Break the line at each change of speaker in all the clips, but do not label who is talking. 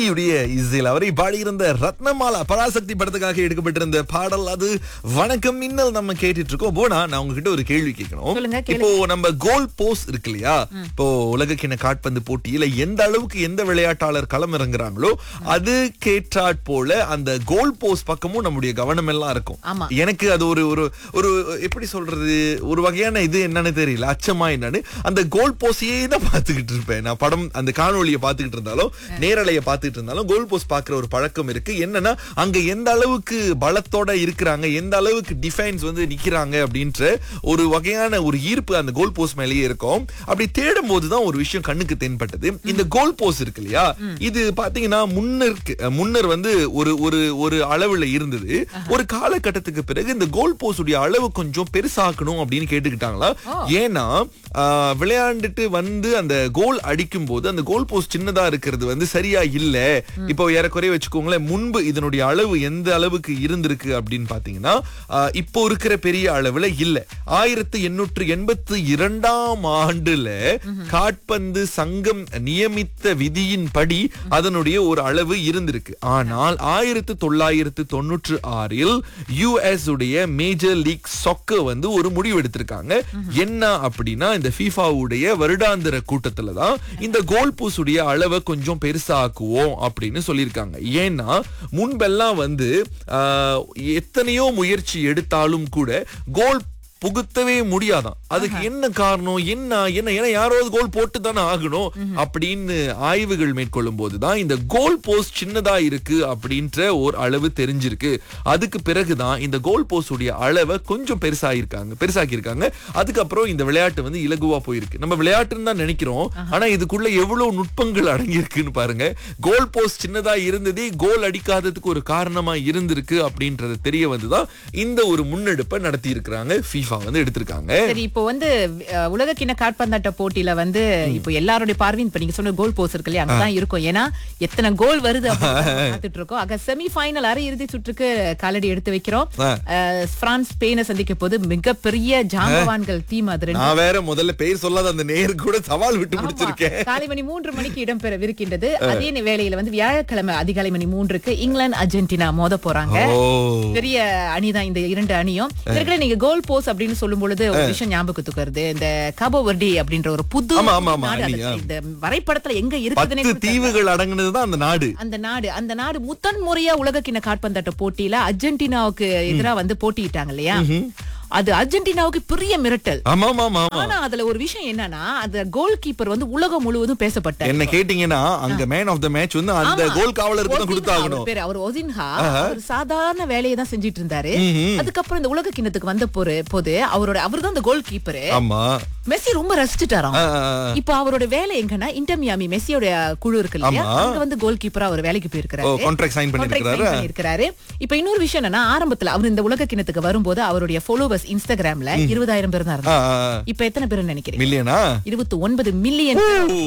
சிற்பியுடைய இசையில் அவரை பாடியிருந்த ரத்னமாலா பராசக்தி படத்துக்காக எடுக்கப்பட்டிருந்த பாடல் அது வணக்கம் மின்னல் நம்ம கேட்டுட்டு இருக்கோம் போனா நான் உங்ககிட்ட ஒரு கேள்வி கேட்கணும்
சொல்லுங்க, கேளுங்க.
இப்போ நம்ம கோல் போஸ்ட் இருக்கு இல்லையா இப்போ உலகக்கிண காட்பந்து போட்டியில எந்த அளவுக்கு எந்த விளையாட்டாளர் களம் இறங்குறாங்களோ அது கேட்டாற் போல அந்த கோல் போஸ்ட் பக்கமும் நம்முடைய கவனம் எல்லாம் இருக்கும்
ஆமா.
எனக்கு அது ஒரு ஒரு ஒரு எப்படி சொல்றது ஒரு வகையான இது என்னன்னு தெரியல அச்சமா என்னன்னு அந்த கோல் போஸ்டையே தான் பார்த்துக்கிட்டு இருப்பேன் நான் படம் அந்த காணொளியை பார்த்துக்கிட்டு இருந்தாலும் நேரலையை பார்த்துக்கிட்டு இருந்தாலும் கோல் போஸ்ட் பார்க்குற ஒரு பழக்கம் இருக்கு என்னன்னா அங்க எந்த அளவுக்கு பலத்தோட இருக்கிறாங்க எந்த அளவுக்கு டிஃபென்ஸ் வந்து நிக்கிறாங்க அப்படின்ற ஒரு வகையான ஒரு ஈர்ப்பு அந்த கோல் போஸ்ட் மேலேயே இருக்கும் அப்படி தேடும் போதுதான் ஒரு விஷயம் கண்ணுக்கு தென்பட்டது இந்த கோல் போஸ்ட் இருக்கு இல்லையா இது பாத்தீங்கன்னா முன்னருக்கு முன்னர் வந்து ஒரு ஒரு ஒரு அளவுல இருந்தது ஒரு காலகட்டத்துக்கு பிறகு இந்த கோல் போஸ்ட் உடைய அளவு கொஞ்சம் பெருசாக்கணும் அப்படின்னு கேட்டுக்கிட்டாங்களா ஏன்னா ஆஹ், விளையாண்டுட்டு வந்து அந்த கோல் அடிக்கும் போது அந்த கோல் போஸ்ட் சின்னதா இருக்கிறது வந்து சரியா இல்ல இப்போ ஏறக்குறைய வச்சுக்கோங்களேன் முன்பு இதனுடைய அளவு எந்த அளவுக்கு இருந்திருக்கு அப்படின்னு பாத்தீங்கன்னா ஆஹ், இப்போ இருக்கிற பெரிய அளவுல இல்ல ஆயிரத்தி எண்ணூற்று எண்பத்தி இரண்டாம் ஆண்டுல காட்பந்து சங்கம் நியமித்த விதியின்படி அதனுடைய ஒரு அளவு இருந்திருக்கு ஆனால் ஆயிரத்து தொள்ளாயிரத்து தொண்ணூற்று ஆறில் யுஎஸ் உடைய மேஜர் லீக் சொக்க வந்து ஒரு முடிவு எடுத்திருக்காங்க என்ன அப்படின்னா இந்த FIFA உடைய வருடாந்திர கூட்டத்துல தான் இந்த கோல் பூஸ் உடைய அளவை கொஞ்சம் பெருசாக்குவோம் அப்படின்னு சொல்லியிருக்காங்க ஏன்னா முன்பெல்லாம் வந்து ஆஹ், எத்தனையோ முயற்சி எடுத்தாலும் கூட கோல் புகுத்தவே முடியாதாம் அதுக்கு என்ன காரணம் என்ன என்ன ஏன்னா யாராவது கோல் போட்டு தானே ஆகணும் அப்படின்னு ஆய்வுகள் மேற்கொள்ளும் போதுதான் இந்த கோல் போஸ்ட் சின்னதா இருக்கு அப்படின்ற ஒரு அளவு தெரிஞ்சிருக்கு அதுக்கு பிறகுதான் இந்த கோல் போஸ்ட் உடைய அளவை கொஞ்சம் பெருசாயிருக்காங்க பெருசாக்கி இருக்காங்க அதுக்கப்புறம் இந்த விளையாட்டு வந்து இலகுவா போயிருக்கு நம்ம விளையாட்டுன்னு தான் நினைக்கிறோம் ஆனா இதுக்குள்ள எவ்வளவு நுட்பங்கள் அடங்கி இருக்குன்னு பாருங்க கோல் போஸ்ட் சின்னதா இருந்ததே கோல் அடிக்காததுக்கு ஒரு காரணமா இருந்திருக்கு அப்படின்றது தெரிய வந்துதான் இந்த ஒரு முன்னெடுப்பை நடத்தி இருக்கிறாங்க FIFA வந்து எடுத்திருக்காங்க
சரி இப்போ வந்து அஹ், உலக கிண்ண காட்பந்தாட்ட போட்டியில வந்து இப்போ எல்லாருடைய பார்வையும் இப்ப நீங்க சொன்ன கோல் போஸ் இருக்கு இல்லையா அங்கதான் இருக்கும் ஏன்னா எத்தனை கோல் வருது அப்படின்னு பார்த்துட்டு இருக்கோம் ஆக செமி ஃபைனல் அரை இறுதி சுற்றுக்கு காலடி எடுத்து வைக்கிறோம்
ஆ.
அஹ், பிரான்ஸ் ஸ்பெயினை சந்திக்க போது மிகப்பெரிய ஜாம்பவான்கள் டீம் அது ரெண்டு
நான் வேற முதல்ல பெயர் சொல்லாத அந்த நேரு கூட சவால் விட்டு
ஆமா.
முடிச்சிருக்கேன்
காலை மணி மூன்று மணிக்கு இடம்பெறவிருக்கின்றது அதே வேளையில வந்து வியாழக்கிழமை அதிகாலை மணி மூன்றுக்கு இங்கிலாந்து அர்ஜென்டினா மோத போறாங்க
ஓ
பெரிய அணிதான் இந்த இரண்டு அணியும் இதற்கிடையே நீங்க கோல் போஸ் அப்படின்னு சொல்லும் பொழுது ஒரு விஷயம் ஞாபகத்துக்கு வருது இந்த கபோ வர்டி அப்படின்ற ஒரு புது
ஆமா, ஆமா, ஆமா,
நாடு
அணி,
அது
ஆ.
இந்த வரைபடத்துல எங்க இருக்குதுன்னே
பத்து
கூட தெரியல.
தீவுகள் அடங்குனதுதான் அந்த நாடு
அந்த நாடு அந்த நாடு முதன் முறையா உலக கிண்ண காட்பந்தாட்ட போட்டியில அர்ஜென்டினாவுக்கு எதிரா வந்து போட்டியிட்டாங்க இல்லையா அது அர்ஜென்டினாவுக்கு பெரிய மிரட்டல்
ஆமா ஆமா ஆமா ஆமா
ஆனா அதுல ஒரு விஷயம் என்னன்னா அந்த கோல் கீப்பர் வந்து உலகம் முழுவதும் பேசப்பட்டார்
என்ன கேட்டீங்கன்னா அங்க மேன் ஆஃப் த மேட்ச் வந்து அந்த
ஆமா.
கோல் காவலருக்கு தான்
ஒசின்ஹா
கொடுத்தாகணும்
அவர் பேரு. அவர் ஒசின்ஹா அவர் சாதாரண வேலையை தான் செஞ்சிட்டு இருந்தாரு அதுக்கப்புறம் இந்த உலக கிண்ணத்துக்கு வந்த போரு போது அவரோட அவர்தான் இந்த கோல் கீப்பரு
ஆமா
மெஸ்ஸி ரொம்ப ரசிச்சுட்டாராம்
ஆ, ஆ, ஆ.
இப்ப அவரோட வேலை எங்கன்னா இன்டர் மியாமி மெஸ்ஸியோட குழு இருக்கு இல்லையா
ஆமா.
அங்க வந்து கோல் கீப்பரா அவர் வேலைக்கு
ஓ
போயிருக்கிறாரு
கான்ட்ராக்ட் சைன்
Contract sign
பண்ணிருக்காரு
பண்ணியிருக்கிறாரு இப்ப இன்னொரு விஷயம் என்னன்னா ஆரம்பத்துல அவர் இந்த உலக கிண்ணத்துக்கு வரும்போது அவருடைய ஃபாலோவர்ஸ் இன்ஸ்டாகிராம்ல இருபதாயிரம் பேர் தான் இருந்தாங்க இப்ப எத்தனை பேர் நினைக்கிறீங்க
மில்லியனா
இருபத்தி ஒன்பது மில்லியன்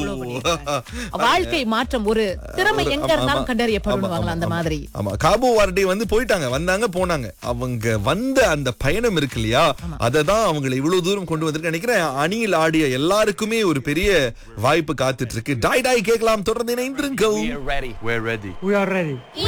வாழ்க்கை மாற்றம் ஒரு திறமை எங்க இருந்தாலும் கண்டறியப்படும் அந்த மாதிரி
ஆமா காபோ வார்டே வந்து போயிட்டாங்க வந்தாங்க போனாங்க அவங்க வந்த அந்த பயணம் இருக்கு இல்லையா அததான் அவங்களை இவ்வளவு தூரம் கொண்டு வந்திருக்கு நினைக்கிறேன் அணியில் ஆடிய எல்லாருக்குமே ஒரு பெரிய வாய்ப்பு காத்துட்டு இருக்கு டாய் டாய் கேட்கலாம் தொடர்ந்து இணைந்திருங்கள்
We're ready.
We're ready.
We are ready.